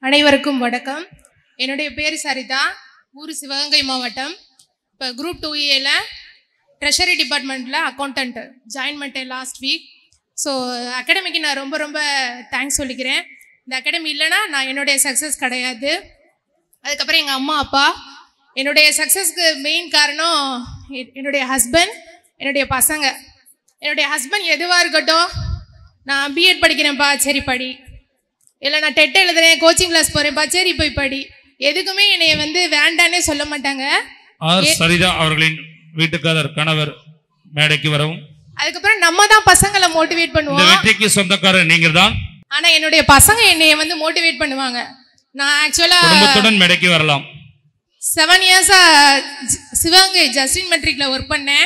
அனைவருக்கும் வணக்கம் என்னுடைய பேர் சரிதா ஊர் சிவகங்கை மாவட்டம் இப்போ குரூப் டூ ஏல ட்ரெஷரி டிபார்ட்மெண்ட்டில் அக்கௌண்டன்ட் ஜாயின் பண்ணிட்டேன் லாஸ்ட் வீக் ஸோ அகாடமிக்கு நான் ரொம்ப ரொம்ப தேங்க்ஸ் சொல்லிக்கிறேன் இந்த அகாடமி இல்லைன்னா நான் என்னுடைய சக்ஸஸ் கிடையாது அதுக்கப்புறம் எங்கள் அம்மா அப்பா என்னுடைய சக்ஸஸ்க்கு மெயின் காரணம் எ- என்னுடைய ஹஸ்பண்ட் என்னுடைய பசங்க என்னுடைய ஹஸ்பண்ட் எதுவாக இருக்கட்டும் நான் பிஎட் படிக்கிறேன்ப்பா சரி படி இல்லை நான் டெட் எழுதுறேன் கோச்சிங் கிளாஸ் போகிறேன்ப்பா சரி போய் படி எதுக்குமே என்னைய வந்து வேண்டானே சொல்ல மாட்டாங்க ஆர் சரிதா அவர்களின் வீட்டுக்காரர் கணவர் மேடைக்கு வரவும் அதுக்கப்புறம் நம்ம தான் பசங்களை மோட்டிவேட் இந்த பண்ணுவோம் வெற்றிக்கு சொந்தக்காரர் நீங்கள் தான் ஆனால் என்னுடைய பசங்க என்னைய வந்து மோட்டிவேட் பண்ணுவாங்க நான் ஆக்சுவலாக குடும்பத்துடன் மேடைக்கு வரலாம் செவன் இயர்ஸாக சிவகங்கை ஜஸ்டின் மெட்ரிக்ல ஒர்க் பண்ணேன்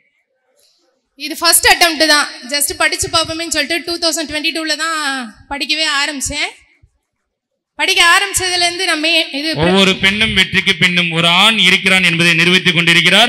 இது ஃபர்ஸ்ட் attempt தான் ஜஸ்ட் படித்து பார்ப்போமேன்னு சொல்லிட்டு டூ தௌசண்ட் டுவெண்ட்டி டூவில் தான் படிக்கவே ஆரம்பித்தேன் படிக்க ஆரம்பிச்சதுலேருந்து நம்ம இது ஒவ்வொரு பெண்ணும் வெற்றிக்கு பின்னும் ஒரு ஆண் இருக்கிறான் என்பதை நிரூபித்துக் கொண்டிருக்கிறார்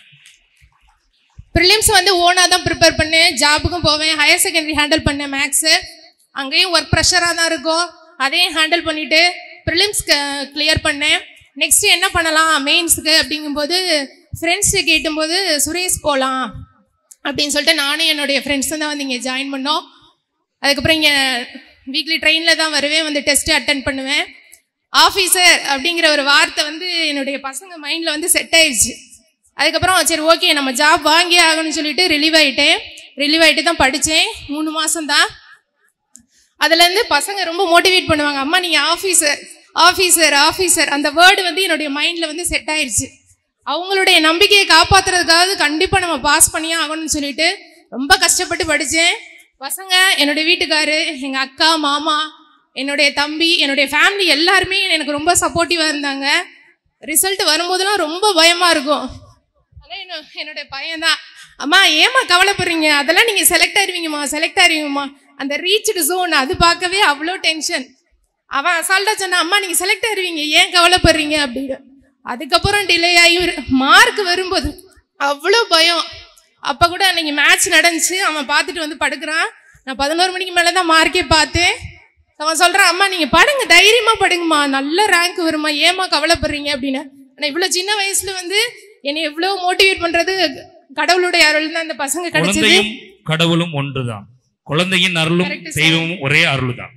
ப்ரிலிம்ஸ் வந்து ஓனாக தான் ப்ரிப்பேர் பண்ணேன் ஜாபுக்கும் போவேன் ஹையர் செகண்டரி ஹேண்டில் பண்ணேன் மேக்ஸு அங்கேயும் ஒர்க் ப்ரெஷராக தான் இருக்கும் அதையும் ஹேண்டில் பண்ணிவிட்டு ப்ரிலிம்ஸ் கிளியர் பண்ணேன் நெக்ஸ்ட் என்ன பண்ணலாம் மெயின்ஸுக்கு அப்படிங்கும்போது ஃப்ரெண்ட்ஸ் கேட்டும்போது சுரேஷ் போகலாம் அப்படின்னு சொல்லிட்டு நானும் என்னுடைய ஃப்ரெண்ட்ஸும் தான் வந்து இங்கே ஜாயின் பண்ணோம் அதுக்கப்புறம் இங்கே வீக்லி ட்ரெயினில் தான் வருவேன் வந்து டெஸ்ட்டு அட்டன் பண்ணுவேன் ஆஃபீஸர் அப்படிங்கிற ஒரு வார்த்தை வந்து என்னுடைய பசங்க மைண்டில் வந்து செட் ஆயிடுச்சு அதுக்கப்புறம் சரி ஓகே நம்ம ஜாப் வாங்கி ஆகணும்னு சொல்லிட்டு ரிலீவ் ஆகிட்டேன் ரிலீவ் ஆகிட்டு தான் படித்தேன் மூணு மாதம் தான் அதுலேருந்து பசங்க ரொம்ப மோட்டிவேட் பண்ணுவாங்க அம்மா நீங்கள் ஆஃபீஸர் ஆஃபீஸர் ஆஃபீஸர் அந்த வேர்டு வந்து என்னுடைய மைண்டில் வந்து செட் ஆயிடுச்சு அவங்களுடைய நம்பிக்கையை காப்பாற்றுறதுக்காக கண்டிப்பாக நம்ம பாஸ் பண்ணியே ஆகணும்னு சொல்லிட்டு ரொம்ப கஷ்டப்பட்டு படித்தேன் பசங்க என்னுடைய வீட்டுக்காரு எங்கள் அக்கா மாமா என்னுடைய தம்பி என்னுடைய ஃபேமிலி எல்லாருமே எனக்கு ரொம்ப சப்போர்ட்டிவாக இருந்தாங்க ரிசல்ட் வரும்போதெல்லாம் ரொம்ப பயமாக இருக்கும் அதான் என்ன என்னுடைய பையன்தான் அம்மா ஏம்மா கவலைப்படுறீங்க அதெல்லாம் நீங்கள் செலக்ட் ஆயிருவீங்கம்மா செலக்ட் ஆயிருவீங்கம்மா அந்த ரீச்டு ஜோன் அது பார்க்கவே அவ்வளோ டென்ஷன் அவன் அசால்ட்டாக சொன்னான் அம்மா நீங்கள் செலக்ட் ஆயிருவீங்க ஏன் கவலைப்படுறீங்க அப்படின்னு அதுக்கப்புறம் டிலே ஆகி மார்க் வரும்போது அவ்வளோ பயம் அப்போ கூட அன்னைக்கு மேட்ச் நடந்துச்சு அவன் பார்த்துட்டு வந்து படுக்கிறான் நான் பதினோரு மணிக்கு மேலே தான் மார்க்கே பார்த்தேன் அவன் சொல்கிறான் அம்மா நீங்கள் படுங்க தைரியமாக படுங்கம்மா நல்ல ரேங்க் வருமா ஏம்மா கவலைப்படுறீங்க அப்படின்னு ஆனால் இவ்வளோ சின்ன வயசில் வந்து என்னை எவ்வளோ மோட்டிவேட் பண்ணுறது கடவுளுடைய அருள் தான் அந்த பசங்க கிடைச்சது குழந்தையும் கடவுளும் ஒன்றுதான் குழந்தையின் அருளும் Correct, sir. தெய்வமும் ஒரே அருள்தான்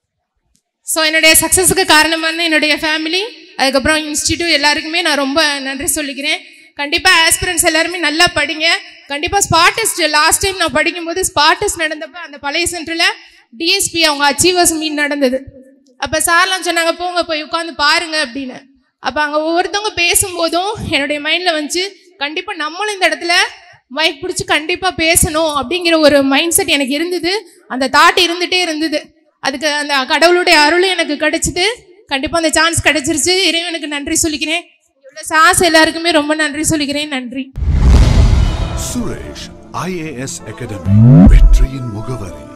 ஸோ என்னுடைய சக்ஸஸுக்கு காரணமான என்னுடைய ஃபேமிலி அதுக்கப்புறம் இன்ஸ்டிடியூட் எல்லாருக்குமே நான் ரொம்ப நன்றி சொல்லிக்கிறேன் கண்டிப்பாக ஆஸ்பிரன்ஸ் எல்லாருமே நல்லா படிங்க கண்டிப்பாக ஸ்பாட் டெஸ்ட் லாஸ்ட் டைம் நான் படிக்கும்போது ஸ்பாட் டெஸ்ட் நடந்தப்ப அந்த பழைய சென்டரில் டிஎஸ்பி அவங்க அச்சீவர்ஸ் மீட் நடந்தது அப்போ சார்லாம் சொன்னாங்க போங்க போய் உட்காந்து பாருங்க அப்படின்னு அப்போ அங்கே ஒவ்வொருத்தவங்க பேசும்போதும் என்னுடைய மைண்டில் வந்துச்சு கண்டிப்பாக நம்மளும் இந்த இடத்துல மைக் பிடிச்சி கண்டிப்பாக பேசணும் அப்படிங்கிற ஒரு மைண்ட் செட் எனக்கு இருந்தது அந்த தாட் இருந்துகிட்டே இருந்தது அதுக்கு அந்த கடவுளுடைய அருளும் எனக்கு கிடைச்சிது கண்டிப்பாக அந்த சான்ஸ் கிடைச்சிருச்சு இறைவனுக்கு நன்றி சொல்லிக்கிறேன் இவ்வளோ சாஸ் எல்லாருக்குமே ரொம்ப நன்றி சொல்லிக்கிறேன் நன்றி சுரேஷ் ஐஏஎஸ் அகாடமி வெற்றியின் முகவரி